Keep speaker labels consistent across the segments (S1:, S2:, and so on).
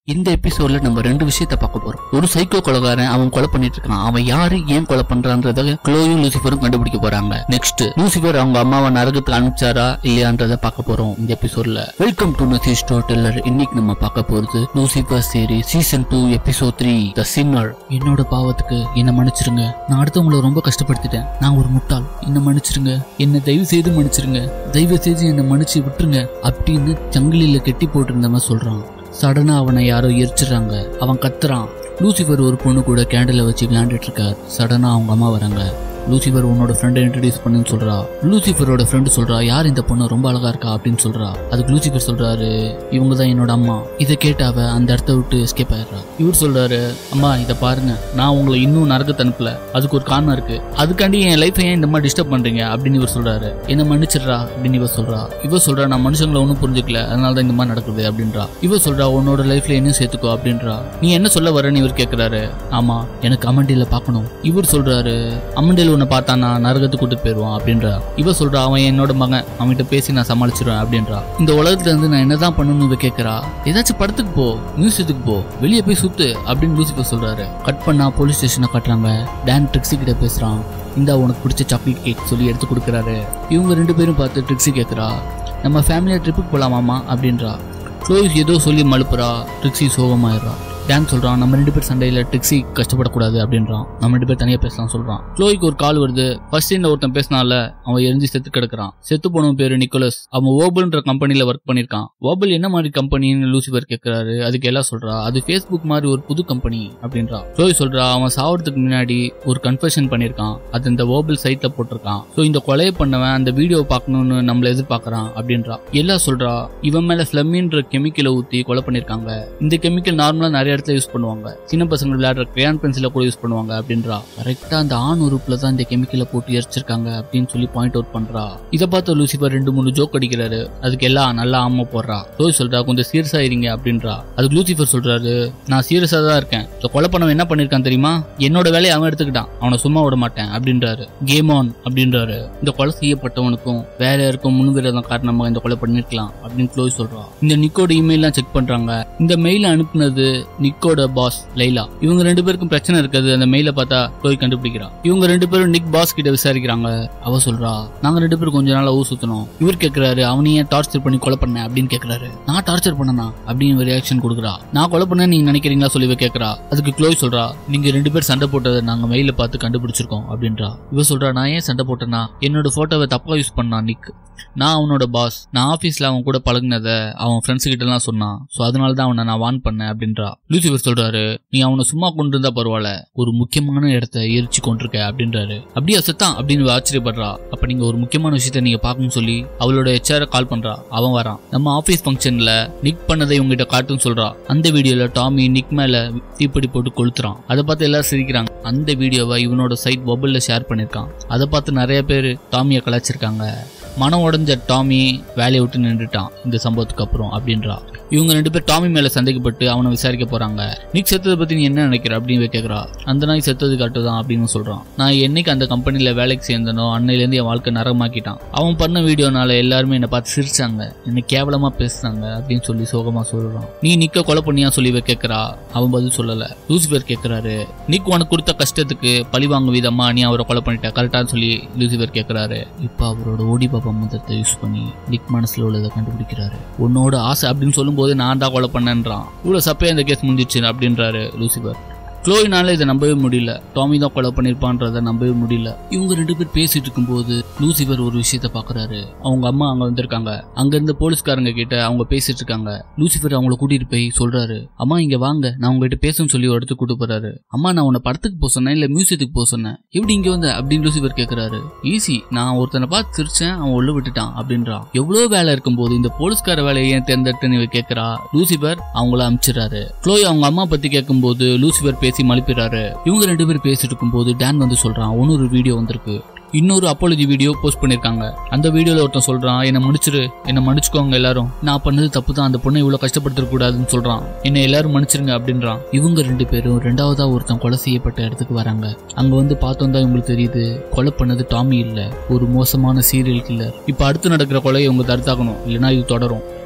S1: இந்த எபிசோட்ல நம்ம ரெண்டு விஷயத்த பார்க்க போறோம் ஒரு சைக்கோ கொலைகாரன் அவன் கொலை பண்ணிட்டு இருக்கான் அவன் யாரு ஏன் கொலை பண்றான்றத க்ளோயும் லூசிஃபரும் கண்டுபிடிக்க போறாங்க நெக்ஸ்ட் லூசிஃபர் அவங்க அம்மாவை நரகத்துக்கு அனுப்பிச்சாரா இல்லையான்றத பார்க்க போறோம் இந்த எபிசோட்ல வெல்கம் டு நசி ஸ்டோர் டெல்லர் இன்னைக்கு நம்ம பார்க்க போறது Lucifer series season two episode three the sinner என்னோட பாவத்துக்கு என்ன மன்னிச்சிருங்க நான் அடுத்தவங்களை ரொம்ப கஷ்டப்படுத்திட்டேன் நான் ஒரு முட்டாள் என்ன மன்னிச்சிருங்க என்ன தயவு செய்து மன்னிச்சிருங்க தயவு செய்து என்னை மன்னிச்சு விட்டுருங்க அப்படின்னு சங்கிலியில கெட்டி போட்டிருந்தவன் சொல்றான் சடனா அவனை யாரோ எரிச்சிடுறாங்க அவன் கத்துறான் லூசிஃபர் ஒரு பொண்ணு கூட கேண்டில வச்சு விளையாண்டுட்டு இருக்கார் சடனா அவங்க அம்மா வராங்க லூசிஃபர் உன்னோட ஃப்ரெண்டை இன்ட்ரடியூஸ் பண்ணுன்னு சொல்றா லூசிஃபரோட ஃப்ரெண்டு சொல்றா யார் இந்த பொண்ணு ரொம்ப அழகா இருக்கா அப்படின்னு சொல்றா அதுக்கு லூசிஃபர் சொல்றாரு இவங்க தான் என்னோட அம்மா இதை கேட்ட அவ அந்த இடத்த விட்டு எஸ்கேப் ஆயிடுறா இவர் சொல்றாரு அம்மா இதை பாருங்க நான் உங்களை இன்னும் நரகத்தை அனுப்பல அதுக்கு ஒரு காரணம் இருக்கு அதுக்காண்டி என் லைஃபை ஏன் இந்த மாதிரி டிஸ்டர்ப் பண்றீங்க அப்படின்னு இவர் சொல்றாரு என்ன மன்னிச்சிடுறா அப்படின்னு இவர் சொல்றா இவர் சொல்றா நான் மனுஷங்களை ஒன்றும் புரிஞ்சுக்கல அதனால தான் இந்த மாதிரி நடக்குது அப்படின்றா இவர் சொல்றா உன்னோட லைஃப்ல என்ன சேர்த்துக்கோ அப்படின்றா நீ என்ன சொல்ல வரேன்னு இவர் கேட்கிறாரு ஆமா எனக்கு அமண்டியில பார்க்கணும் இவர் சொல்றாரு அமண்டியில் உன்னை பார்த்தானா நரகத்துக்கு கூட்டிட்டு போயிடுவான் அப்படின்றா இவ சொல்றா அவன் என்னோட மகன் அவன்கிட்ட பேசி நான் சமாளிச்சிருவேன் அப்படின்றா இந்த உலகத்துல இருந்து நான் என்னதான் பண்ணணும்னு இவ கேட்கறா ஏதாச்சும் படத்துக்கு போ மியூசியத்துக்கு போ வெளியே போய் சுத்து அப்படின்னு லூசிஃபர் சொல்றாரு கட் பண்ணா போலீஸ் ஸ்டேஷனை கட்டுறாங்க டான் ட்ரிக்ஸி கிட்ட பேசுறான் இந்தா உனக்கு பிடிச்ச சாக்லேட் கேக் சொல்லி எடுத்து கொடுக்குறாரு இவங்க ரெண்டு பேரும் பார்த்து ட்ரிக்ஸி கேட்குறா நம்ம ஃபேமிலியா ட்ரிப்புக்கு போலாமாமா அப்படின்றா க்ளோயிஸ் ஏதோ சொல்லி மழுப்புறா ட்ரிக்ஸி சோகமாயிடுறா டான் சொல்றான் நம்ம ரெண்டு பேர் சண்டையில ட்ரிக்ஸி கஷ்டப்படக்கூடாது அப்படின்றான் நம்ம ரெண்டு பேர் தனியா பேசலாம் சொல்றான் க்ளோய்க்கு ஒரு கால் வருது ஃபர்ஸ்ட் சீன்ல ஒருத்தன் பேசினால அவன் எரிஞ்சு செத்து கிடக்குறான் செத்து போனவன் பேரு நிக்கோலஸ் அவன் ஓபல்ன்ற கம்பெனில ஒர்க் பண்ணிருக்கான் ஓபல் என்ன மாதிரி கம்பெனின்னு லூசிபர் கேட்கிறாரு அதுக்கு எல்லாம் சொல்றா அது ஃபேஸ்புக் மாதிரி ஒரு புது கம்பெனி அப்படின்றா க்ளோய் சொல்றா அவன் சாவறதுக்கு முன்னாடி ஒரு கன்ஃபெஷன் பண்ணிருக்கான் அது இந்த ஓபல் சைட்ல போட்டிருக்கான் ஸோ இந்த கொலையை பண்ணவன் அந்த வீடியோ பார்க்கணும்னு நம்மள எதிர்பார்க்கறான் அப்படின்றா எல்லாம் சொல்றா இவன் மேல ஃபிளமின்ற கெமிக்கலை ஊத்தி கொலை பண்ணிருக்காங்க இந்த கெமிக்கல் நார்மலா நிறைய இடத்துல யூஸ் பண்ணுவாங்க சின்ன பசங்க விளையாடுற கிரையான் பென்சில கூட யூஸ் பண்ணுவாங்க அப்படின்றா கரெக்டா அந்த ஆண் உறுப்புல தான் இந்த கெமிக்கலை போட்டு எரிச்சிருக்காங்க அப்படின்னு சொல்லி பாயிண்ட் அவுட் பண்றா இதை பார்த்த லூசிபர் ரெண்டு மூணு ஜோக் அடிக்கிறாரு அதுக்கு எல்லாம் நல்லா ஆமா போடுறா ரோய் சொல்றா கொஞ்சம் சீரியஸா இருங்க அப்படின்றா அதுக்கு லூசிபர் சொல்றாரு நான் சீரியஸா தான் இருக்கேன் இந்த கொலை பண்ணவன் என்ன பண்ணிருக்கான் தெரியுமா என்னோட வேலையை அவன் எடுத்துக்கிட்டான் அவனை சும்மா விட மாட்டேன் அப்படின்றாரு கேம் ஆன் அப்படின்றாரு இந்த கொலை செய்யப்பட்டவனுக்கும் வேற யாருக்கும் முன்விரோதம் காரணமாக இந்த கொலை பண்ணிருக்கலாம் அப்படின்னு க்ளோஸ் சொல்றா இந்த நிக்கோட இமெயிலாம் செக் பண்றாங்க இந்த மெயில் அனுப்புனது நிக்கோட பாஸ் லைலா இவங்க ரெண்டு பேருக்கும் பிரச்சனை இருக்காது அந்த மெயில பார்த்தா க்ளோய் கண்டுபிடிக்கிறா இவங்க ரெண்டு பேரும் நிக் பாஸ் கிட்ட விசாரிக்கிறாங்க அவ சொல்றா நாங்க ரெண்டு பேரும் கொஞ்ச நாளா ஊர் சுத்தணும் இவர் கேக்குறாரு அவனையே டார்ச்சர் பண்ணி கொலை பண்ண அப்படின்னு கேக்குறாரு நான் டார்ச்சர் பண்ணனா அப்படின்னு ரியாக்ஷன் கொடுக்குறா நான் கொலை பண்ண நீங்க நினைக்கிறீங்களா சொல்லி இவ கேக்குறா அதுக்கு க்ளோய் சொல்றா நீங்க ரெண்டு பேர் சண்டை போட்டதை நாங்க மெயில பார்த்து கண்டுபிடிச்சிருக்கோம் அப்படின்றா இவ சொல்றா நான் ஏன் சண்டை போட்டேன்னா என்னோட போட்டோவை தப்பா யூஸ் பண்ணான் நிக் நான் அவனோட பாஸ் நான் ஆபீஸ்ல அவன் கூட பழகுனத அவன் ஃப்ரெண்ட்ஸ் கிட்ட எல்லாம் சொன்னான் சோ அதனால தான் அவனை நான் வான் பண்ணேன் அப்படின்றா லூசிஃபர் சொல்றாரு நீ அவனை சும்மா கொண்டு இருந்தா பரவாயில்ல ஒரு முக்கியமான இடத்த எரிச்சு கொண்டிருக்க அப்படின்றாரு அப்படியா செத்தான் அப்படின்னு இவ ஆச்சரியப்படுறா அப்ப நீங்க ஒரு முக்கியமான விஷயத்த நீங்க பார்க்கணும்னு சொல்லி அவளோட ஹெச்ஆர கால் பண்றா அவன் வரான் நம்ம ஆபீஸ் ஃபங்க்ஷன்ல நிக் பண்ணதை இவங்ககிட்ட காட்டுன்னு சொல்றா அந்த வீடியோல டாமி நிக் மேல தீப்பெட்டி போட்டு கொளுத்துறான் அதை பார்த்து எல்லாரும் சிரிக்கிறாங்க அந்த வீடியோவை இவனோட சைட் மொபைல்ல ஷேர் பண்ணிருக்கான் அதை பார்த்து நிறைய பேர் டாமியை கலாச்சிருக்காங்க மனம் உடைஞ்ச டாமி வேலையை விட்டு நின்றுட்டான் இந்த சம்பவத்துக்கு அப்புறம் அப்படின்றா இவங்க ரெண்டு பேர் டாமி மேல சந்தேகப்பட்டு அவனை விசாரிக்க போறாங்க நிக் செத்ததை பத்தி நீ என்ன நினைக்கிற அப்படின்னு கேக்குறா அந்த நாய் செத்தது காட்டுதான் அப்படின்னு சொல்றான் நான் என்னைக்கு அந்த கம்பெனில வேலைக்கு சேர்ந்தனோ அன்னையில இருந்து என் வாழ்க்கை நரகமாக்கிட்டான் அவன் பண்ண வீடியோனால எல்லாருமே என்னை பார்த்து சிரிச்சாங்க என்னை கேவலமா பேசுனாங்க அப்படின்னு சொல்லி சோகமா சொல்றான் நீ நிக்க கொலை பண்ணியா சொல்லி இவ கேக்குறா அவன் பதில் சொல்லல லூசிபர் கேக்குறாரு நிக் உனக்கு கொடுத்த கஷ்டத்துக்கு பழி வாங்க விதமா நீ அவரை கொலை பண்ணிட்ட கரெக்டான்னு சொல்லி லூசிபர் கேக்குறாரு இப்ப அவரோட ஓடி பாப்பா மந்திரத்தை யூஸ் பண்ணி நிக் மனசுல உள்ளதை கண்டுபிடிக்கிறாரு உன்னோட ஆசை அப்படின்னு சொல்லும்போது நான் தான் கொலை பண்ணேன்றான் இவ்வளவு சப்பையா இந்த கேஸ் முடிஞ்சிச்சு அப்படின்றாரு லூசிபர் க்ளோயினால இதை நம்பவே முடியல டாமி தான் கொலை பண்ணிருப்பான்றத நம்பவே முடியல இவங்க ரெண்டு பேர் பேசிட்டு இருக்கும்போது லூசிபர் ஒரு விஷயத்த பாக்குறாரு அவங்க அம்மா அங்க வந்திருக்காங்க அங்க இருந்த போலீஸ்காரங்க கிட்ட அவங்க பேசிட்டு இருக்காங்க லூசிபர் அவங்கள கூட்டிட்டு போய் சொல்றாரு அம்மா இங்க வாங்க நான் உங்ககிட்ட பேசணும்னு சொல்லி ஒரு இடத்துக்கு கூட்டு போறாரு அம்மா நான் உன்னை படத்துக்கு போக சொன்னேன் இல்ல மியூசியத்துக்கு போக சொன்னேன் எப்படி இங்க வந்த அப்படின்னு லூசிபர் கேக்குறாரு ஈஸி நான் ஒருத்தனை பார்த்து சிரிச்சேன் அவன் உள்ள விட்டுட்டான் அப்படின்றான் எவ்வளவு வேலை இருக்கும்போது இந்த போலீஸ்கார வேலையை ஏன் தேர்ந்தெடுத்துன்னு இவ கேக்குறா லூசிபர் அவங்கள அமிச்சிடறாரு க்ளோய் அவங்க அம்மா பத்தி கேட்கும்போது லூசிபர் பேசி மழுப்பிடுறாரு இவங்க ரெண்டு பேரும் பேசிட்டு இருக்கும்போது டான் வந்து சொல்றான் இன்னொரு வீடியோ வந்திருக்கு இன்னொரு அப்பாலஜி வீடியோ போஸ்ட் பண்ணிருக்காங்க அந்த வீடியோல ஒருத்தன் சொல்றான் என்ன மன்னிச்சிரு என்ன மன்னிச்சுக்கோங்க எல்லாரும் நான் பண்ணது தப்பு தான் அந்த பொண்ணை இவ்வளவு கஷ்டப்படுத்த கூடாதுன்னு சொல்றான் என்ன எல்லாரும் மன்னிச்சிருங்க அப்படின்றான் இவங்க ரெண்டு பேரும் ரெண்டாவதா ஒருத்தன் கொலை செய்யப்பட்ட இடத்துக்கு வராங்க அங்க வந்து பார்த்தோம் தான் இவங்களுக்கு தெரியுது கொலை பண்ணது டாமி இல்ல ஒரு மோசமான சீரியல் கில்லர் இப்ப அடுத்து நடக்கிற கொலையை இவங்க தடுத்தாக்கணும் இல்லைன்னா இது தொடரும்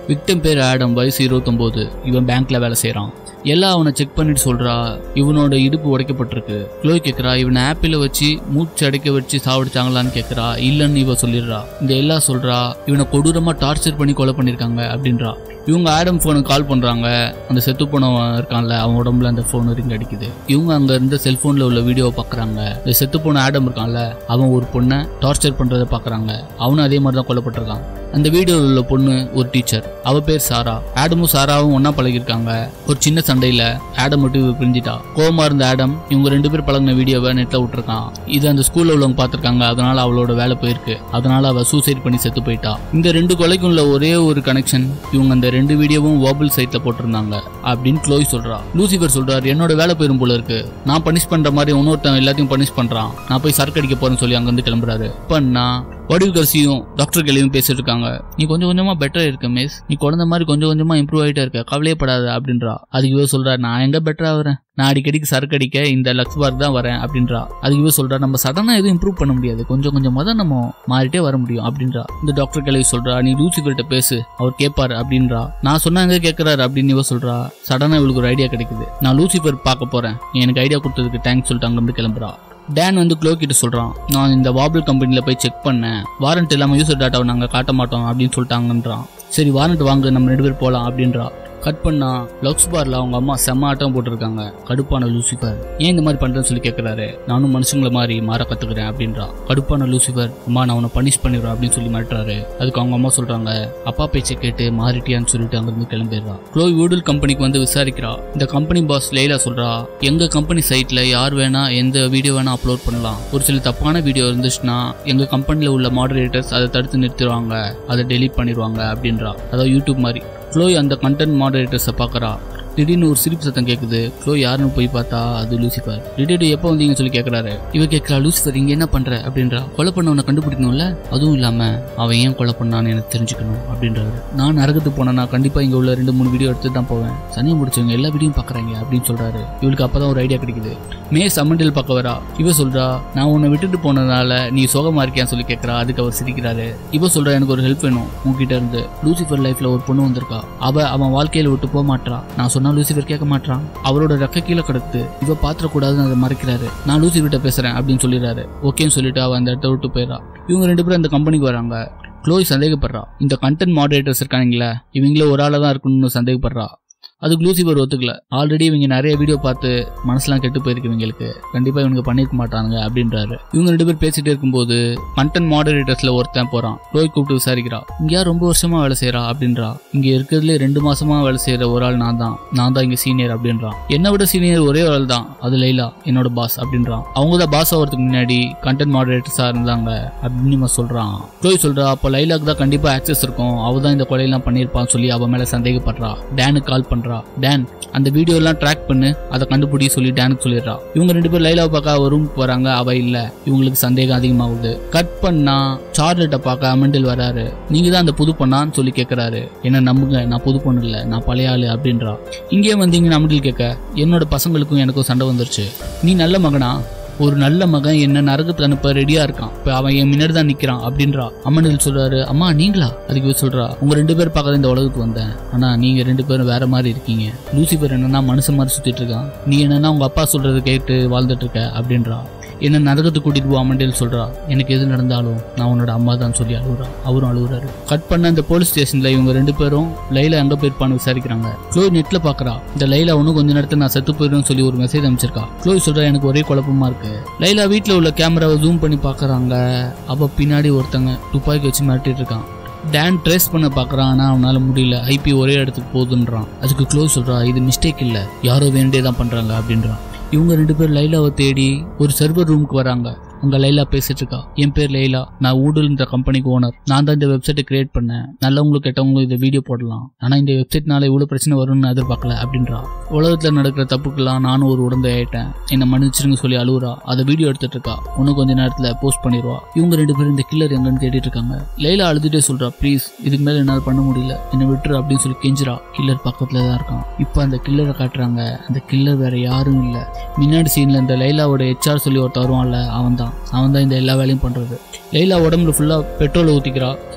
S1: விக்டம் பேர் ஆடம் வயசு இருபத்தொம்போது இவன் பேங்க்ல வேலை செய்கிறான் எல்லாம் அவனை செக் பண்ணிட்டு சொல்றா இவனோட இடுப்பு உடைக்கப்பட்டிருக்கு க்ளோய் கேட்குறா இவனை ஆப்பிள வச்சு மூச்சு அடைக்க வச்சு சாவடிச்சாங்களான்னு கேட்குறா இல்லைன்னு இவ சொல்லிடுறா இந்த எல்லாம் சொல்றா இவனை கொடூரமா டார்ச்சர் பண்ணி கொலை பண்ணியிருக்காங்க அப்படின்றா இவங்க ஆடம் ஃபோனுக்கு கால் பண்றாங்க அந்த செத்து போனவன் இருக்கான்ல அவன் உடம்புல அந்த ஃபோன் ரிங் அடிக்குது இவங்க அங்க இருந்த செல்போன்ல உள்ள வீடியோவை பாக்குறாங்க இந்த செத்து போன ஆடம் இருக்கான்ல அவன் ஒரு பொண்ணை டார்ச்சர் பண்றதை பாக்குறாங்க அவனும் அதே மாதிரி தான் கொல்லப்பட்டிருக்கான் அந்த வீடியோவில் உள்ள பொண்ணு ஒரு டீச்சர் அவ பேர் சாரா ஆடமும் சாராவும் ஒண்ணா பழகிருக்காங்க ஒரு சின்ன சண்டையில ஆடம் மட்டும் இவ பிரிஞ்சிட்டா கோவமா இருந்த ஆடம் இவங்க ரெண்டு பேர் பழகின வீடியோவை நெட்ல விட்டுருக்கான் இது அந்த ஸ்கூல்ல உள்ளவங்க பார்த்திருக்காங்க அதனால அவளோட வேலை போயிருக்கு அதனால அவ சூசைட் பண்ணி செத்து போயிட்டா இந்த ரெண்டு கொலைக்கும் உள்ள ஒரே ஒரு கனெக்ஷன் இவங்க அந்த ரெண்டு வீடியோவும் ஓபல் சைட்ல போட்டிருந்தாங்க அப்படின்னு க்ளோய் சொல்றா லூசிபர் சொல்றாரு என்னோட வேலை போயிரும் போல இருக்கு நான் பனிஷ் பண்ற மாதிரி இன்னொருத்தன் எல்லாத்தையும் பனிஷ் பண்றான் நான் போய் சரக்கு அடிக்க போறேன்னு சொல்லி அங்க இருந்து கிளம்புறாரு பண்ணா வடிவு கர்சியும் டாக்டர் கேள்வியும் பேசிட்டு இருக்காங்க நீ கொஞ்சம் கொஞ்சமா பெட்டரா இருக்க மிஸ் நீ குழந்த மாதிரி கொஞ்சம் கொஞ்சமா இம்ப்ரூவ் ஆயிட்டே இருக்க கவலையப்படாத அப்படின்றா அதுக்கு இவ சொல்றா நான் எங்க பெட்டரா வரேன் நான் அடிக்கடிக்கு சரக்கு அடிக்க இந்த லக்ஸ் பார்க் தான் வரேன் அப்படின்றா அதுக்கு இவ சொல்றா நம்ம சடனா எதுவும் இம்ப்ரூவ் பண்ண முடியாது கொஞ்சம் கொஞ்சமா தான் நம்ம மாறிட்டே வர முடியும் அப்படின்றா இந்த டாக்டர் கிளவி சொல்றா நீ லூசிஃபர்கிட்ட பேசு அவர் கேட்பாரு அப்படின்றா நான் சொன்னா எங்க கேட்கறாரு அப்படின்னு இவ சொல்றா சடனா இவளுக்கு ஒரு ஐடியா கிடைக்குது நான் லூசிஃபர் பார்க்க போறேன் நீ எனக்கு ஐடியா கொடுத்ததுக்கு தேங்க்ஸ் சொல்லிட்டு அங்கிருந்து கிளம்புறா டேன் வந்து க்ளோ கிட்ட சொல்றான் நான் இந்த வாபிள் கம்பெனில போய் செக் பண்ணேன் வாரண்ட் இல்லாம யூசர் டேட்டாவை நாங்க காட்ட மாட்டோம் அப்படின்னு சொல்லிட்டாங்கன்றான் சரி வாரண்ட் வாங்க நம்ம ரெண்டு பேர் போலாம் அப்படின்றா கட் பண்ணா லக்ஸ் பார்ல அவங்க அம்மா செம்ம ஆட்டம் போட்டிருக்காங்க கடுப்பான லூசிஃபர் ஏன் இந்த மாதிரி பண்றேன்னு சொல்லி கேட்கறாரு நானும் மனுஷங்கள மாதிரி மாற கத்துக்கிறேன் அப்படின்றா கடுப்பான லூசிஃபர் அம்மா நான் உன்னை பனிஷ் பண்ணிடுறேன் அப்படின்னு சொல்லி மாட்டுறாரு அதுக்கு அவங்க அம்மா சொல்றாங்க அப்பா பேச்சை கேட்டு மாறிட்டியான்னு சொல்லிட்டு அங்கிருந்து கிளம்பிடுறா க்ளோய் வூடல் கம்பெனிக்கு வந்து விசாரிக்கிறா இந்த கம்பெனி பாஸ் லைலா சொல்றா எங்க கம்பெனி சைட்ல யார் வேணா எந்த வீடியோ வேணா அப்லோட் பண்ணலாம் ஒரு சில தப்பான வீடியோ இருந்துச்சுன்னா எங்க கம்பெனில உள்ள மாடரேட்டர்ஸ் அதை தடுத்து நிறுத்திடுவாங்க அதை டெலீட் பண்ணிடுவாங்க அப்படின்றா அதாவது யூடியூப் மாதிரி க்ளோய் அந்த கண்டென்ட் மாடரேட்டர்ஸை பார்க்கறா திடீர்னு ஒரு சிரிப்பு சத்தம் கேட்குது க்ளோ யாருன்னு போய் பார்த்தா அது லூசிஃபர் டிடேடு எப்போ வந்தீங்கன்னு சொல்லி கேட்குறாரு இவ கேட்குறா லூசிஃபர் இங்க என்ன பண்ற அப்படின்றா கொலை பண்ணவனை கண்டுபிடிக்கணும்ல அதுவும் இல்லாம அவன் ஏன் கொலை பண்ணான்னு எனக்கு தெரிஞ்சுக்கணும் அப்படின்றாரு நான் நரகத்துக்கு போனேன்னா கண்டிப்பா இங்க உள்ள ரெண்டு மூணு வீடியோ எடுத்து தான் போவேன் சனியை முடிச்சவங்க எல்லா வீடியும் பாக்குறாங்க அப்படின்னு சொல்றாரு இவளுக்கு அப்பதான் ஒரு ஐடியா கிடைக்குது மே சம்மண்டில் பார்க்க வரா இவ சொல்றா நான் உன்னை விட்டுட்டு போனதுனால நீ சோகமா இருக்கியான்னு சொல்லி கேட்கறா அதுக்கு அவர் சிரிக்கிறாரு இவ சொல்றா எனக்கு ஒரு ஹெல்ப் வேணும் உன்கிட்ட இருந்து லூசிஃபர் லைஃப்ல ஒரு பொண்ணு வந்திருக்கா அவ அவன் வாழ்க்கையில விட்டு போக மாட்றா நான் சொன்னா லூசிஃபர் கேட்க மாட்றான் அவரோட ரெக்க கீழே கிடக்கு இவ பாத்திர கூடாதுன்னு அதை மறைக்கிறாரு நான் லூசிஃபர்கிட்ட பேசுறேன் அப்படின்னு சொல்லிடுறாரு ஓகேன்னு சொல்லிட்டு அவ அந்த இடத்த விட்டு போயிடறா இவங்க ரெண்டு பேரும் அந்த கம்பெனிக்கு வராங்க க்ளோய் சந்தேகப்படுறா இந்த கண்டென்ட் மாடரேட்டர்ஸ் இருக்காங்களே இவங்களே ஒரு ஆளா தான் இருக்கணும்னு சந்தேகப்படுறா அதுக்கு லூசிபர் ஒத்துக்கல ஆல்ரெடி இவங்க நிறைய வீடியோ பார்த்து மனசுலாம் கெட்டு போயிருக்கு இவங்களுக்கு கண்டிப்பா இவனுக்கு பண்ணிருக்க மாட்டாங்க அப்படின்றாரு இவங்க ரெண்டு பேர் பேசிட்டு இருக்கும்போது கண்டென்ட் மாடரேட்டர்ஸ்ல ஒருத்தன் போறான் க்ளோய் கூப்பிட்டு விசாரிக்கிறா இங்க யார் ரொம்ப வருஷமா வேலை செய்யறா அப்படின்றா இங்க இருக்கிறதுல ரெண்டு மாசமா வேலை செய்யற ஒரு ஆள் நான் தான் நான் தான் இங்க சீனியர் அப்படின்றான் என்னை விட சீனியர் ஒரே ஒரு ஆள் தான் அது லைலா என்னோட பாஸ் அப்படின்றான் அவங்க தான் பாஸ் ஆகிறதுக்கு முன்னாடி கண்டென்ட் மாடரேட்டர்ஸா இருந்தாங்க அப்படின்னு இவன் சொல்றான் க்ளோய் சொல்றா அப்போ லைலாக்கு தான் கண்டிப்பா ஆக்சஸ் இருக்கும் அவ தான் இந்த கொலையெல்லாம் பண்ணியிருப்பான்னு சொல்லி அவ மேல சந்தேகப்படுறா டேனுக்கு கால் பண்றா டேன் அந்த வீடியோ எல்லாம் ட்ராக் பண்ணு அதை கண்டுபிடி சொல்லி டேனுக்கு சொல்லிடுறா இவங்க ரெண்டு பேரும் லைலாவை பார்க்க அவ ரூமுக்கு போறாங்க அவ இல்ல இவங்களுக்கு சந்தேகம் அதிகமாகுது கட் பண்ணா சார்லெட்டை பார்க்க அமெண்டில் வராரு நீங்க தான் அந்த புது பொண்ணான்னு சொல்லி கேட்கறாரு என்ன நம்புங்க நான் புது பொண்ணு இல்ல நான் பழைய ஆளு அப்படின்றா இங்கே வந்தீங்கன்னு அமெண்டில் கேட்க என்னோட பசங்களுக்கும் எனக்கும் சண்டை வந்துருச்சு நீ நல்ல மகனா ஒரு நல்ல மகன் என்ன நரகத்துக்கு அனுப்ப ரெடியா இருக்கான் இப்ப அவன் என் முன்னாடி தான் நிக்கிறான் அப்படின்றா அம்மனில் சொல்றாரு அம்மா நீங்களா அதுக்கு இவ சொல்றா உங்க ரெண்டு பேர் பார்க்கறது இந்த உலகத்துக்கு வந்தேன் ஆனா நீங்க ரெண்டு பேரும் வேற மாதிரி இருக்கீங்க லூசிபர் என்னன்னா மனுஷன் மாதிரி சுத்திட்டு இருக்கான் நீ என்னன்னா உங்க அப்பா சொல்றது கேட்டு வாழ்ந்துட்டு இருக்க அப்படின்றா என்ன நரகத்துக்கு கூட்டிட்டு போ அம்மண்டேல் சொல்றா எனக்கு எது நடந்தாலும் நான் உன்னோட அம்மா தான் சொல்லி அழுகுறா அவரும் அழுகுறாரு கட் பண்ண இந்த போலீஸ் ஸ்டேஷன்ல இவங்க ரெண்டு பேரும் லைலா எங்க போயிருப்பான்னு விசாரிக்கிறாங்க க்ளோய் நெட்ல பாக்குறா இந்த லைலா ஒன்னும் கொஞ்ச நேரத்துல நான் செத்து போயிடும் சொல்லி ஒரு மெசேஜ் அமைச்சிருக்கா க்ளோய் சொல்றா எனக்கு ஒரே குழப்பமா இருக்கு லைலா வீட்ல உள்ள கேமராவை ஜூம் பண்ணி பாக்குறாங்க அவ பின்னாடி ஒருத்தங்க துப்பாக்கி வச்சு மிரட்டிட்டு இருக்கான் டேன் ட்ரேஸ் பண்ண பார்க்கறான் ஆனால் அவனால முடியல ஐபி ஒரே இடத்துக்கு போகுதுன்றான் அதுக்கு க்ளோஸ் சொல்றா இது மிஸ்டேக் இல்லை யாரோ வேண்டே தான் பண்றாங்க அப்படின்றான் இவங்க ரெண்டு பேர் லைலாவை தேடி ஒரு சர்வர் ரூமுக்கு வராங்க அங்க லைலா பேசிட்டு இருக்கா என் பேர் லைலா நான் ஊடல்ன்ற கம்பெனிக்கு ஓனர் நான் தான் இந்த வெப்சைட்டை கிரியேட் பண்ணேன் நல்லவங்களும் கெட்டவங்களும் இந்த வீடியோ போடலாம் ஆனா இந்த வெப்சைட்னால இவ்வளவு பிரச்சனை வரும்னு நான் எதிர்பார்க்கல அப்படின்றா உலகத்துல நடக்கிற தப்புக்கெல்லாம் நானும் ஒரு உடந்தை ஆயிட்டேன் என்ன மன்னிச்சிருங்க சொல்லி அழுவுறா அதை வீடியோ எடுத்துட்டு இருக்கா இன்னும் கொஞ்ச நேரத்துல போஸ்ட் பண்ணிடுவா இவங்க ரெண்டு பேரும் இந்த கில்லர் எங்கன்னு தேடிட்டு இருக்காங்க லைலா அழுதுட்டே சொல்றா ப்ளீஸ் இதுக்கு மேல என்னால பண்ண முடியல என்னை விட்டுரு அப்படின்னு சொல்லி கெஞ்சிரா கில்லர் பக்கத்துல தான் இருக்கான் இப்போ அந்த கில்லரை காட்டுறாங்க அந்த கில்லர் வேற யாரும் இல்ல முன்னாடி சீன்ல இந்த லைலாவோட ஹெச்ஆர் சொல்லி ஒருத்தர் வருவான்ல அவன் தான் அவன் தான் இந்த எல்லா வேலையும் பண்றது லைலா உடம்புல ஃபுல்லா பெட்ரோல் ஊத்திக்கிறா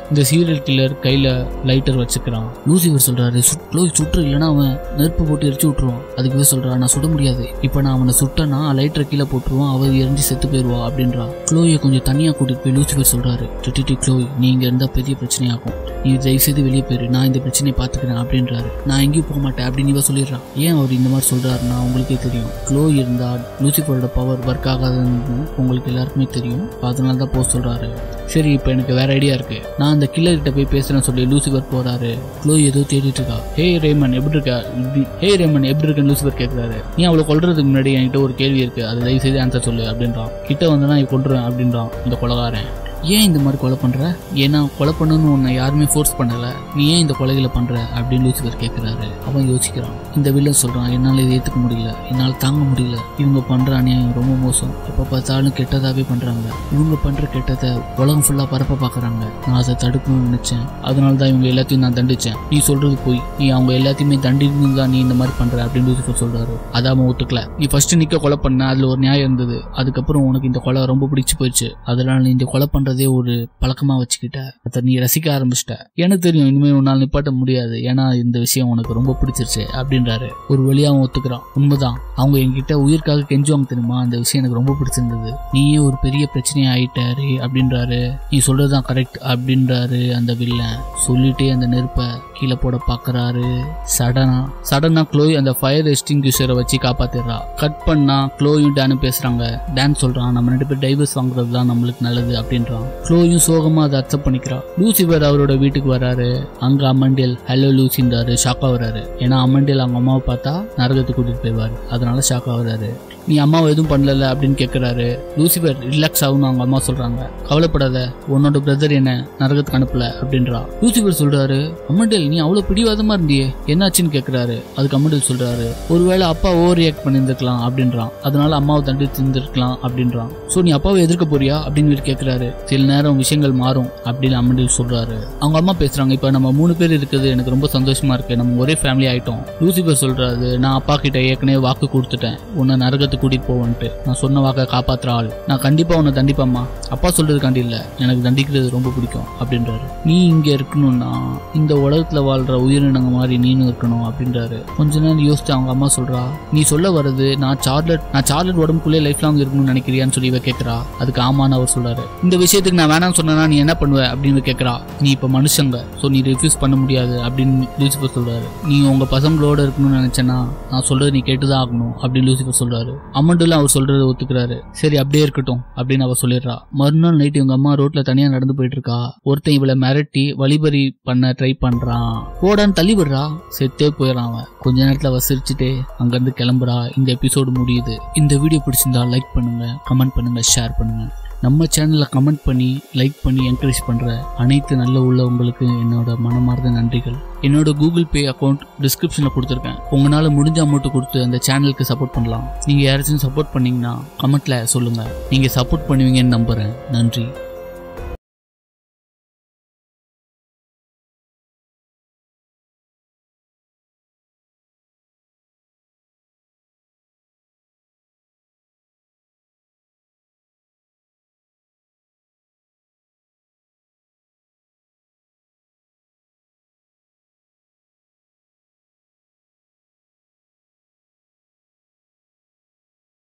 S1: இந்த சீரியல் கில்லர் கையில லைட்டர் வச்சுக்கிறான் லூசிஃபர் சொல்றாரு "சுட்- க்ளோய் சுற்று இல்லைன்னா அவன் நெருப்பு போட்டு எரிச்சு விட்டுருவான் அதுக்கு போய் சொல்றான் நான் சுட முடியாது இப்போ நான் அவனை சுட்டனா லைட்டரை கீழே போட்டுருவான் அவ எரிஞ்சு செத்து போயிடுவா அப்படின்றான் க்ளோயை கொஞ்சம் தனியா கூட்டிட்டு போய் லூசிஃபர் சொல்றாரு டிடி க்ளோய் நீங்க இருந்தா பெரிய பிரச்சனையாகும் நீ தயவு செய்து வெளியே போயிரு நான் இந்த பிரச்சனையை பார்த்துக்கிறேன் அப்படின்றாரு நான் எங்கேயும் போக மாட்டேன் அப்படின்னு இவ சொல்லிடுறான் ஏன் அவர் இந்த மாதிரி சொல்றாருன்னா உங்களுக்கே தெரியும் க்ளோ இருந்தா லூசிஃபரோட பவர் ஒர்க் ஆகாதுன்னு உங்களுக்கு எல்லாருக்குமே தெரியும் அதனால தான் போக சொல்றாரு சரி இப்போ எனக்கு வேற ஐடியா இருக்கு நான் அந்த கில்லர் கிட்ட போய் பேசுறேன்னு சொல்லி லூசிஃபர் போறாரு க்ளோ ஏதோ தேடிட்டு இருக்கா ஹே ரேமன் எப்படி இருக்கா இப்படி ஹே ரேமன் எப்படி இருக்கன்னு லூசிஃபர் கேட்குறாரு நீ அவளை கொல்றதுக்கு முன்னாடி என்கிட்ட ஒரு கேள்வி இருக்கு அதை தயவு செய்து ஆன்சர் சொல்லு அப்படின்றான் கிட்ட வந்து நான் கொண்டுறேன் அப்படின்றான் இந்த கொலகாரன் ஏன் இந்த மாதிரி கொலை பண்ற ஏன்னா கொலை பண்ணணும்னு உன்னை யாருமே ஃபோர்ஸ் பண்ணல நீ ஏன் இந்த கொலைகளை பண்ற அப்படின்னு லூசிஃபர் கேட்கிறாரு அவன் யோசிக்கிறான் இந்த வில்லன் சொல்றான் என்னால இதை ஏத்துக்க முடியல என்னால தாங்க முடியல இவங்க பண்ற அநியாயம் ரொம்ப மோசம் எப்ப பார்த்தாலும் கெட்டதாவே பண்றாங்க இவங்க பண்ற கெட்டதை உலகம் ஃபுல்லா பரப்ப பாக்குறாங்க நான் அதை தடுக்கணும்னு நினைச்சேன் அதனால தான் இவங்க எல்லாத்தையும் நான் தண்டிச்சேன் நீ சொல்றது போய் நீ அவங்க எல்லாத்தையுமே தண்டிக்கணும் தான் நீ இந்த மாதிரி பண்ற அப்படின்னு லூசிஃபர் சொல்றாரு அதை அவன் ஒத்துக்கல நீ ஃபர்ஸ்ட் நிக்க கொலை பண்ண அதுல ஒரு நியாயம் இருந்தது அதுக்கப்புறம் உனக்கு இந்த கொலை ரொம்ப பிடிச்சு போயிடுச்சு அதனால நீ இந்த கொலை பண்றதே ஒரு பழக்கமா வச்சுக்கிட்ட அதை நீ ரசிக்க ஆரம்பிச்சிட்ட எனக்கு தெரியும் இனிமேல் உன்னால் நிப்பாட்ட முடியாது ஏன்னா இந்த விஷயம் உனக்கு ரொம்ப பிடிச்சிருச்சு அப்படின்றாரு ஒரு வழியா அவன் ஒத்துக்கிறான் உண்மைதான் அவங்க என்கிட்ட உயிர்க்காக கெஞ்சுவாங்க தெரியுமா அந்த விஷயம் எனக்கு ரொம்ப பிடிச்சிருந்தது நீயே ஒரு பெரிய பிரச்சனையா ஆயிட்டாரு அப்படின்றாரு நீ சொல்றதுதான் கரெக்ட் அப்படின்றாரு அந்த வில்லன் சொல்லிட்டே அந்த நெருப்பை கீழே போட பாக்குறாரு சடனா சடனா க்ளோய் அந்த ஃபயர் எஸ்டிங்யூஷரை வச்சு காப்பாத்திடுறா கட் பண்ணா க்ளோயும் டேனும் பேசுறாங்க டேன் சொல்றான் நம்ம ரெண்டு பேர் டைவர்ஸ் வாங்குறது தான் நம்மளுக்கு நல்லது அப்படின்றான் க்ளோயும் சோகமா அதை அக்செப்ட் பண்ணிக்கிறா லூசிபர் அவரோட வீட்டுக்கு வராரு அங்க அம்மண்டியல் ஹலோ லூசின்றாரு ஷாக்கா வராரு ஏன்னா அம்மண்டியல் அவங்க அம்மாவை பார்த்தா நரகத்துக்கு கூட்டிட்டு போயிடுவாரு அதனால ஷாக்கா வராரு நீ அம்மாவை எதுவும் பண்ணல அப்படின்னு கேட்குறாரு லூசிபர் ரிலாக்ஸ் ஆகும்னு அவங்க அம்மா சொல்றாங்க கவலைப்படாத உன்னோட பிரதர் என்ன நரகத்துக்கு அனுப்பல அப்படின்றா லூசிபர் சொல்றாரு அம்மண்டேல் நீ அவ்வளவு பிடிவாதமா இருந்தியே என்னாச்சுன்னு கேட்குறாரு அதுக்கு அம்மண்டேல் சொல்றாரு ஒருவேளை அப்பா ஓவர் ரியாக்ட் பண்ணியிருந்திருக்கலாம் அப்படின்றான் அதனால அம்மாவை தண்டித்து இருந்திருக்கலாம் அப்படின்றான் ஸோ நீ அப்பாவை எதிர்க்க போறியா அப்படின்னு இவர் கேட்குறாரு சில நேரம் விஷயங்கள் மாறும் அப்படின்னு அம்மண்டேல் சொல்றாரு அவங்க அம்மா பேசுறாங்க இப்போ நம்ம மூணு பேர் இருக்குது எனக்கு ரொம்ப சந்தோஷமா இருக்கு நம்ம ஒரே ஃபேமிலி ஆயிட்டோம் லூசிபர் சொல்றாரு நான் அப்பா கிட்ட ஏற்கனவே வாக்கு கொடுத்துட்டேன் உன்னை நரகத்துக்கு கூட்டிட்டு போவேன்ட்டு நான் சொன்ன வாக்கை காப்பாத்துற ஆள் நான் கண்டிப்பா உன்னை தண்டிப்பேம்மா அப்பா சொல்றதுக்காண்டி இல்ல எனக்கு தண்டிக்கிறது ரொம்ப பிடிக்கும் அப்படின்றாரு நீ இங்க இருக்கணும்னா இந்த உலகத்துல வாழ்ற உயிரினங்க மாதிரி நீனும் இருக்கணும் அப்படின்றாரு கொஞ்ச நேரம் யோசிச்சு அவங்க அம்மா சொல்றா நீ சொல்ல வர்றது நான் சார்லட் நான் சார்லட் உடம்புக்குள்ளே லைஃப் லாங் இருக்கணும்னு நினைக்கிறியான்னு சொல்லி இவ கேட்கறா அதுக்கு ஆமான்னு அவர் சொல்றாரு இந்த விஷயத்துக்கு நான் வேணாம்னு சொன்னா நீ என்ன பண்ணுவ அப்படின்னு கேட்கறா நீ இப்ப மனுஷங்க ஸோ நீ ரிஃப்யூஸ் பண்ண முடியாது அப்படின்னு லூசிபர் சொல்றாரு நீ உங்க பசங்களோட இருக்கணும்னு நினைச்சேன்னா நான் சொல்றது நீ கேட்டுதான் ஆகணும் அப்படின்னு லூசிபர் சொல்றாரு அம்மண்டுல அவர் சொல்றதை ஒத்துக்கிறாரு சரி அப்படியே இருக்கட்டும் அப்படின்னு அவ சொல்லிடுறா மறுநாள் நைட் இவங்க அம்மா ரோட்ல தனியா நடந்து போயிட்டு இருக்கா ஒருத்தன் இவளை மிரட்டி வழிபறி பண்ண ட்ரை பண்றான் போடான்னு தள்ளி விடுறா செத்தே போயிடறான் அவன் கொஞ்ச நேரத்துல அவ சிரிச்சுட்டே அங்கிருந்து கிளம்புறா இந்த எபிசோடு முடியுது இந்த வீடியோ பிடிச்சிருந்தா லைக் பண்ணுங்க கமெண்ட் பண்ணுங்க ஷேர் பண்ணுங்க நம்ம சேனலில் கமெண்ட் பண்ணி லைக் பண்ணி என்கரேஜ் பண்ணுற அனைத்து நல்ல உள்ளவங்களுக்கு என்னோட மனமார்ந்த நன்றிகள் என்னோட கூகுள் பே அக்கௌண்ட் டிஸ்கிரிப்ஷனில் கொடுத்துருக்கேன் உங்களால் முடிஞ்ச அமௌண்ட் கொடுத்து அந்த சேனலுக்கு சப்போர்ட் பண்ணலாம் நீங்கள் யாராச்சும் சப்போர்ட் பண்ணீங்கன்னா கமெண்ட்டில் சொல்லுங்கள் நீங்கள் சப்போர்ட் பண்ணுவீங்கன்னு நம்புகிறேன் நன்றி